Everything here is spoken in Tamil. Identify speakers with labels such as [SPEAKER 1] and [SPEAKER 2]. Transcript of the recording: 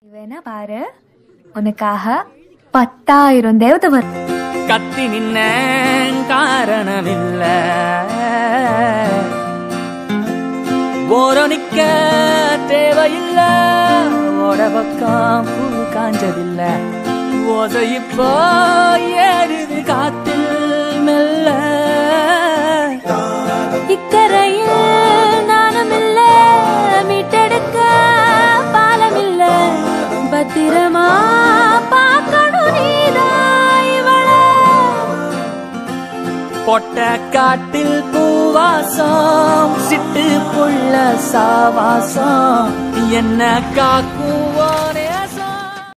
[SPEAKER 1] வேணா பாரு உனக்காக பத்தாயிரம் தேவதை வரும்
[SPEAKER 2] கத்தி நின்ன காரணமில்ல ஓரணிக்க தேவையில்ல ஓட பக்கம் பூ காஞ்சதில்ல ஓசை இப்போ ஏறுது காத்தில் மெல்ல
[SPEAKER 1] இக்கரையில் நானும் இல்ல மீட்டெடுக்க பாலம் இல்ல பத்திரமா பார்க்கணும் நீதான் இவள
[SPEAKER 2] பொட்ட காட்டில் பூவாசம் சிட்டு புள்ள சாவாசம் என்ன காக்கும்